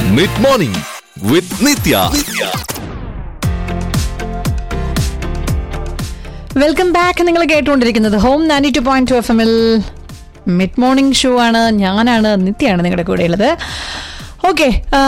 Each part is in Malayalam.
mid morning with Nithya welcome back നിങ്ങൾ കേട്ടുകൊണ്ടിരിക്കുന്നത് home ninety two point two F എമ്മിൽ മിഡ് മോർണിംഗ് ഷോ ആണ് ഞാനാണ് നിത്യയാണ് നിങ്ങളുടെ കൂടെയുള്ളത് ഓക്കെ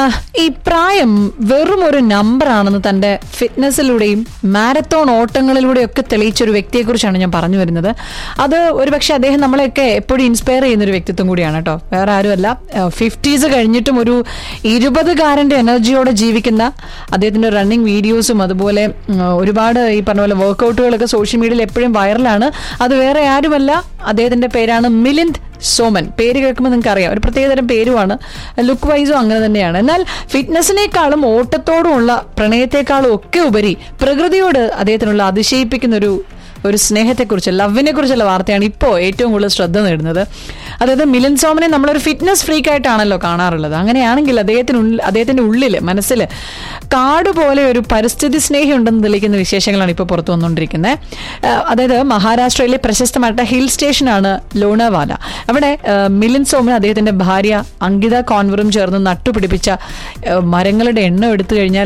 ഈ പ്രായം വെറും ഒരു നമ്പറാണെന്ന് തൻ്റെ ഫിറ്റ്നസ്സിലൂടെയും മാരത്തോൺ ഓട്ടങ്ങളിലൂടെയൊക്കെ തെളിയിച്ച ഒരു വ്യക്തിയെക്കുറിച്ചാണ് ഞാൻ പറഞ്ഞു വരുന്നത് അത് ഒരുപക്ഷെ അദ്ദേഹം നമ്മളെയൊക്കെ എപ്പോഴും ഇൻസ്പയർ ചെയ്യുന്ന ഒരു വ്യക്തിത്വം കൂടിയാണ് കേട്ടോ വേറെ ആരുമല്ല ഫിഫ്റ്റീസ് കഴിഞ്ഞിട്ടും ഒരു ഇരുപതുകാരൻ്റെ എനർജിയോടെ ജീവിക്കുന്ന അദ്ദേഹത്തിൻ്റെ റണ്ണിങ് വീഡിയോസും അതുപോലെ ഉം, ഒരുപാട് ഈ പറഞ്ഞ പോലെ വർക്കൗട്ടുകളൊക്കെ സോഷ്യൽ മീഡിയയിൽ എപ്പോഴും വൈറലാണ് അത് വേറെ ആരുമല്ല അദ്ദേഹത്തിൻ്റെ പേരാണ് മിലിന്ദ് സോമൻ പേര് കേൾക്കുമ്പോൾ നിങ്ങൾക്ക് അറിയാം ഒരു പ്രത്യേകതരം പേരുമാണ് ലുക്ക് വൈസും അങ്ങനെ തന്നെയാണ് എന്നാൽ ഫിറ്റ്നസിനേക്കാളും ഓട്ടത്തോടുമുള്ള പ്രണയത്തെക്കാളും ഒക്കെ ഉപരി പ്രകൃതിയോട് അദ്ദേഹത്തിനുള്ള അതിശയിപ്പിക്കുന്ന ഒരു ഒരു സ്നേഹത്തെക്കുറിച്ച് ലവിനെ കുറിച്ചുള്ള വാർത്തയാണ് ഇപ്പോൾ ഏറ്റവും കൂടുതൽ ശ്രദ്ധ നേടുന്നത് അതായത് മിലൻ സോമനെ നമ്മളൊരു ഫിറ്റ്നസ് ഫ്രീക്ക് ആയിട്ടാണല്ലോ കാണാറുള്ളത് അങ്ങനെയാണെങ്കിൽ അദ്ദേഹത്തിനുള്ളിൽ അദ്ദേഹത്തിന്റെ ഉള്ളിൽ മനസ്സിൽ കാട് പോലെ ഒരു പരിസ്ഥിതി സ്നേഹി ഉണ്ടെന്ന് തെളിയിക്കുന്ന വിശേഷങ്ങളാണ് ഇപ്പോൾ പുറത്തു വന്നുകൊണ്ടിരിക്കുന്നത് ഏഹ് അതായത് മഹാരാഷ്ട്രയിലെ പ്രശസ്തമായിട്ട് ഹിൽ സ്റ്റേഷനാണ് ലോണാവാല അവിടെ ഏഹ് മിലിൻ സോമൻ അദ്ദേഹത്തിന്റെ ഭാര്യ അങ്കിത കോൺവറും ചേർന്ന് നട്ടുപിടിപ്പിച്ച ഏഹ് മരങ്ങളുടെ എണ്ണം എടുത്തു കഴിഞ്ഞാൽ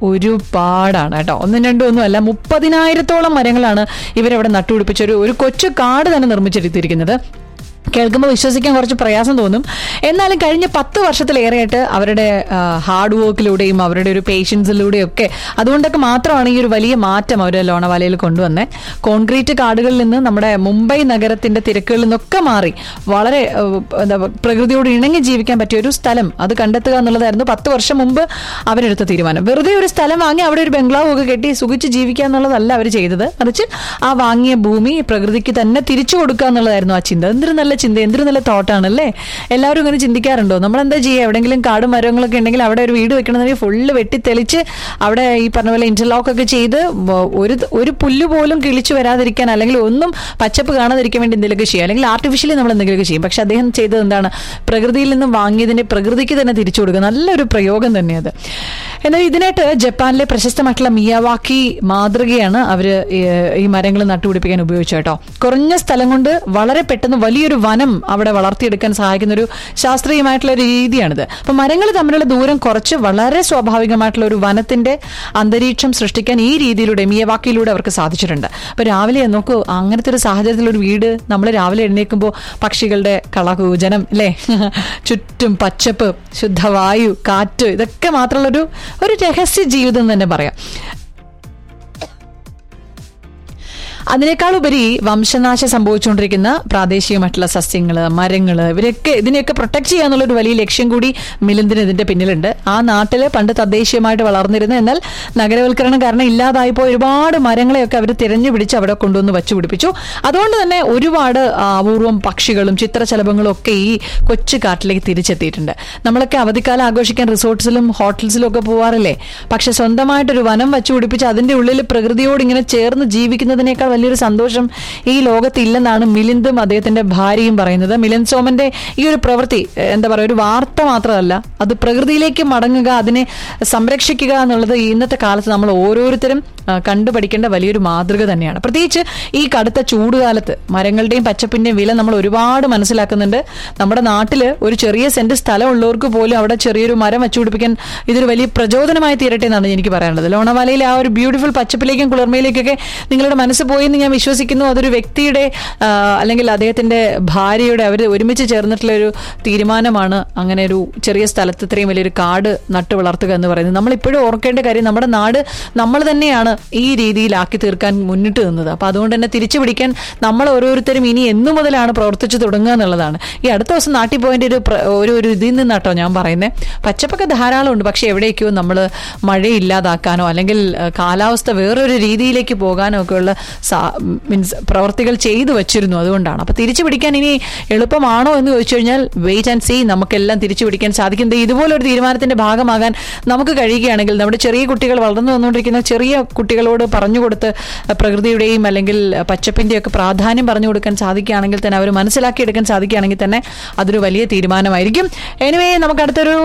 ഒരുപാടാണ് കേട്ടോ ഒന്നും രണ്ടും ഒന്നും അല്ല മുപ്പതിനായിരത്തോളം മരങ്ങളാണ് ഇവരവിടെ നട്ടുപിടിപ്പിച്ച ഒരു ഒരു കൊച്ചു കാട് തന്നെ നിർമ്മിച്ചെടുത്തിരിക്കുന്നത് കേൾക്കുമ്പോൾ വിശ്വസിക്കാൻ കുറച്ച് പ്രയാസം തോന്നും എന്നാലും കഴിഞ്ഞ പത്ത് വർഷത്തിലേറെയായിട്ട് അവരുടെ ഹാർഡ് വർക്കിലൂടെയും അവരുടെ ഒരു പേഷ്യൻസിലൂടെയും ഒക്കെ അതുകൊണ്ടൊക്കെ മാത്രമാണ് ഈ ഒരു വലിയ മാറ്റം അവർ ലോണവാലയിൽ കൊണ്ടുവന്നത് കോൺക്രീറ്റ് കാടുകളിൽ നിന്ന് നമ്മുടെ മുംബൈ നഗരത്തിന്റെ തിരക്കുകളിൽ നിന്നൊക്കെ മാറി വളരെ ആ, എന്താ പ്രകൃതിയോട് ഇണങ്ങി ജീവിക്കാൻ പറ്റിയ ഒരു സ്ഥലം അത് കണ്ടെത്തുക എന്നുള്ളതായിരുന്നു പത്ത് വർഷം മുമ്പ് അവരെടുത്ത തീരുമാനം വെറുതെ ഒരു സ്ഥലം വാങ്ങി അവിടെ ഒരു ബംഗ്ലാവ് ഒക്കെ കെട്ടി സുഖിച്ച് ജീവിക്കുക എന്നുള്ളതല്ല അവർ ചെയ്തത് മറിച്ച് ആ വാങ്ങിയ ഭൂമി പ്രകൃതിക്ക് തന്നെ തിരിച്ചു കൊടുക്കുക എന്നുള്ളതായിരുന്നു ആ ചിന്ത എന്തൊരു നല്ല ചിന്ത എന്തൊരു നല്ല തോട്ടാണല്ലേ എല്ലാവരും ഇങ്ങനെ ചിന്തിക്കാറുണ്ടോ നമ്മൾ എന്താ ചെയ്യുക എവിടെയെങ്കിലും കാടും മരങ്ങളൊക്കെ ഉണ്ടെങ്കിൽ അവിടെ ഒരു വീട് വെക്കണമെന്നുണ്ടെങ്കിൽ ഫുള്ള് വെട്ടിത്തെളിച്ച് അവിടെ ഈ പറഞ്ഞ പോലെ ഇന്റർലോക്ക് ഒക്കെ ചെയ്ത് വ- ഒരു ഒരു പുല്ല് പോലും കിളിച്ചു വരാതിരിക്കാൻ അല്ലെങ്കിൽ ഒന്നും പച്ചപ്പ് കാണാതിരിക്കാൻ വേണ്ടി എന്തെങ്കിലുമൊക്കെ ചെയ്യും അല്ലെങ്കിൽ ആർട്ടിഫിഷ്യലി നമ്മൾ എന്തെങ്കിലുമൊക്കെ ചെയ്യും പക്ഷെ അദ്ദേഹം ചെയ്തത് എന്താണ് പ്രകൃതിയിൽ നിന്നും വാങ്ങിയതിനെ പ്രകൃതിക്ക് തന്നെ തിരിച്ചു കൊടുക്കുക നല്ലൊരു പ്രയോഗം തന്നെയത് എന്നാൽ ഇതിനായിട്ട് ജപ്പാനിലെ പ്രശസ്തമായിട്ടുള്ള മിയാവാക്കി മാതൃകയാണ് അവര് ഈ- ഈ മരങ്ങൾ നട്ടുപിടിപ്പിക്കാൻ ഉപയോഗിച്ചത് കേട്ടോ കുറഞ്ഞ സ്ഥലം കൊണ്ട് വളരെ പെട്ടെന്ന് വലിയൊരു വനം അവിടെ വളർത്തിയെടുക്കാൻ സഹായിക്കുന്ന ഒരു ശാസ്ത്രീയമായിട്ടുള്ള ഒരു രീതിയാണിത് അപ്പൊ മരങ്ങൾ തമ്മിലുള്ള ദൂരം കുറച്ച് വളരെ സ്വാഭാവികമായിട്ടുള്ള ഒരു വനത്തിന്റെ അന്തരീക്ഷം സൃഷ്ടിക്കാൻ ഈ രീതിയിലൂടെ മിയവാക്കിയിലൂടെ അവർക്ക് സാധിച്ചിട്ടുണ്ട് അപ്പൊ രാവിലെ നോക്കൂ അങ്ങനത്തെ ഒരു സാഹചര്യത്തിൽ ഒരു വീട് നമ്മൾ രാവിലെ എഴുന്നേൽക്കുമ്പോൾ പക്ഷികളുടെ കളകൂജനം അല്ലേ ചുറ്റും പച്ചപ്പ് ശുദ്ധവായു കാറ്റ് ഇതൊക്കെ മാത്രമുള്ള ഒരു ഒരു രഹസ്യ ജീവിതം തന്നെ പറയാം അതിനേക്കാൾ ഉപരി വംശനാശം സംഭവിച്ചുകൊണ്ടിരിക്കുന്ന പ്രാദേശികമായിട്ടുള്ള സസ്യങ്ങൾ മരങ്ങൾ ഇവരൊക്കെ ഇതിനെയൊക്കെ പ്രൊട്ടക്ട് ചെയ്യാന്നുള്ള ഒരു വലിയ ലക്ഷ്യം കൂടി മിലിന്ദിന് ഇതിന്റെ പിന്നിലുണ്ട് ആ നാട്ടില് പണ്ട് തദ്ദേശീയമായിട്ട് വളർന്നിരുന്ന എന്നാൽ നഗരവൽക്കരണം കാരണം ഇല്ലാതായി പോയ ഒരുപാട് മരങ്ങളെയൊക്കെ അവർ തിരഞ്ഞു പിടിച്ച് അവിടെ കൊണ്ടുവന്ന് വച്ചു പിടിപ്പിച്ചു അതുകൊണ്ട് തന്നെ ഒരുപാട് ആ, അപൂർവം പക്ഷികളും ചിത്രശലഭങ്ങളും ഒക്കെ ഈ കൊച്ചു കാട്ടിലേക്ക് തിരിച്ചെത്തിയിട്ടുണ്ട് നമ്മളൊക്കെ അവധിക്കാലം ആഘോഷിക്കാൻ റിസോർട്ട്സിലും ഹോട്ടൽസിലും ഒക്കെ പോവാറില്ലേ പക്ഷെ സ്വന്തമായിട്ടൊരു വനം വച്ചു പിടിപ്പിച്ച് അതിന്റെ ഉള്ളിൽ പ്രകൃതിയോട് ഇങ്ങനെ ചേർന്ന് ജീവിക്കുന്നതിനേക്കാൾ വലിയൊരു സന്തോഷം ഈ ലോകത്ത് ഇല്ലെന്നാണ് മിലിന്ദും അദ്ദേഹത്തിന്റെ ഭാര്യയും പറയുന്നത് മിലിൻ സോമന്റെ ഈ ഒരു പ്രവൃത്തി ഏഹ്, എന്താ പറയുക ഒരു വാർത്ത മാത്രമല്ല അത് പ്രകൃതിയിലേക്ക് മടങ്ങുക അതിനെ സംരക്ഷിക്കുക എന്നുള്ളത് ഇന്നത്തെ കാലത്ത് നമ്മൾ ഓരോരുത്തരും ആ, കണ്ടുപഠിക്കേണ്ട വലിയൊരു മാതൃക തന്നെയാണ് പ്രത്യേകിച്ച് ഈ കടുത്ത ചൂടുകാലത്ത് മരങ്ങളുടെയും പച്ചപ്പിന്റെയും വില നമ്മൾ ഒരുപാട് മനസ്സിലാക്കുന്നുണ്ട് നമ്മുടെ നാട്ടിൽ ഒരു ചെറിയ സെന്റ് സ്ഥലമുള്ളവർക്ക് പോലും അവിടെ ചെറിയൊരു മരം വച്ചുപിടിപ്പിക്കാൻ ഇതൊരു വലിയ പ്രചോദനമായി തീരട്ടെ എന്നാണ് എനിക്ക് പറയാനുള്ളത് ലോണവാലയിലെ ആ ഒരു ബ്യൂട്ടിഫുൾ പച്ചപ്പിലേക്കും കുളിർമയിലേക്കൊക്കെ നിങ്ങളുടെ മനസ്സ് പോയി എന്ന് ഞാൻ വിശ്വസിക്കുന്നു അതൊരു വ്യക്തിയുടെ ആ, അല്ലെങ്കിൽ അദ്ദേഹത്തിന്റെ ഭാര്യയുടെ അവർ ഒരുമിച്ച് ചേർന്നിട്ടുള്ള ഒരു തീരുമാനമാണ് അങ്ങനെ ഒരു ചെറിയ സ്ഥലത്ത് ഇത്രയും വലിയൊരു കാട് നട്ടു വളർത്തുക എന്ന് പറയുന്നത് നമ്മൾ ഇപ്പോഴും ഓർക്കേണ്ട കാര്യം നമ്മുടെ നാട് നമ്മൾ തന്നെയാണ് ഈ രീതിയിലാക്കി തീർക്കാൻ മുന്നിട്ട് നിന്നത് അപ്പൊ അതുകൊണ്ട് തന്നെ തിരിച്ചു പിടിക്കാൻ നമ്മൾ ഓരോരുത്തരും ഇനി എന്നു മുതലാണ് പ്രവർത്തിച്ചു തുടങ്ങുക എന്നുള്ളതാണ് ഈ അടുത്ത ദിവസം നാട്ടിൽ പോയിന്റ് ഒരു പ്ര- ഒരു ഒരു ഇതിൽ നിന്നാട്ടോ ഞാൻ പറയുന്നത് പച്ചപ്പൊക്കെ ധാരാളം ഉണ്ട് പക്ഷെ എവിടേക്കോ നമ്മൾ മഴയില്ലാതാക്കാനോ അല്ലെങ്കിൽ ഏഹ്, കാലാവസ്ഥ വേറൊരു രീതിയിലേക്ക് പോകാനോ ഒക്കെയുള്ള മീൻസ് പ്രവർത്തികൾ ചെയ്തു വച്ചിരുന്നു അതുകൊണ്ടാണ് അപ്പൊ തിരിച്ചു പിടിക്കാൻ ഇനി എളുപ്പമാണോ എന്ന് ചോദിച്ചു കഴിഞ്ഞാൽ വെയിറ്റ് ആൻഡ് സീ നമുക്കെല്ലാം തിരിച്ചു പിടിക്കാൻ സാധിക്കും ദേ ഇതുപോലൊരു തീരുമാനത്തിന്റെ ഭാഗമാകാൻ നമുക്ക് കഴിയുകയാണെങ്കിൽ നമ്മുടെ ചെറിയ കുട്ടികൾ വളർന്നു വന്നുകൊണ്ടിരിക്കുന്ന ചെറിയ കുട്ടികളോട് പറഞ്ഞു കൊടുത്ത് പ്രകൃതിയുടെയും അല്ലെങ്കിൽ പച്ചപ്പിന്റെയും ഒക്കെ പ്രാധാന്യം പറഞ്ഞു കൊടുക്കാൻ സാധിക്കുകയാണെങ്കിൽ തന്നെ അവർ മനസ്സിലാക്കിയെടുക്കാൻ സാധിക്കുകയാണെങ്കിൽ തന്നെ അതൊരു വലിയ തീരുമാനമായിരിക്കും എനിവേ നമുക്ക് അടുത്തൊരു